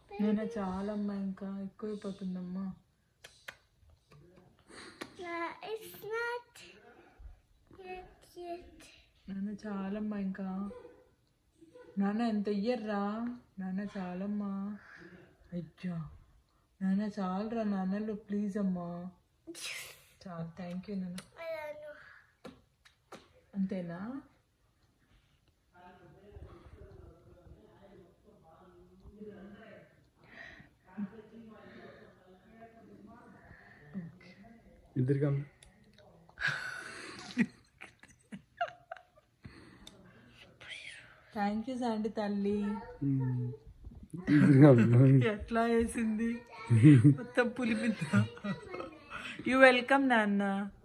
నేను చాలమ్మా ఇంకా ఎక్కువైపోతుందమ్మా No, it's not yet yet. నాన్న చాలమ్మా ఇంకా నాన్న ఎంత ఇయ్యర్రా నాన్న చాలమ్మా అయ్యా నాన్న చాలరా నాన్నలు ప్లీజ్ అమ్మా చాలు థ్యాంక్ యూ నాన్న I don't know. అంతేనా ఇద్దరికి థ్యాంక్ యూ శాండీ తల్లి ఇద్దరికి ఎట్లా వేసింది మొత్తం పులిపిందా యూ వెల్కమ్ నాన్న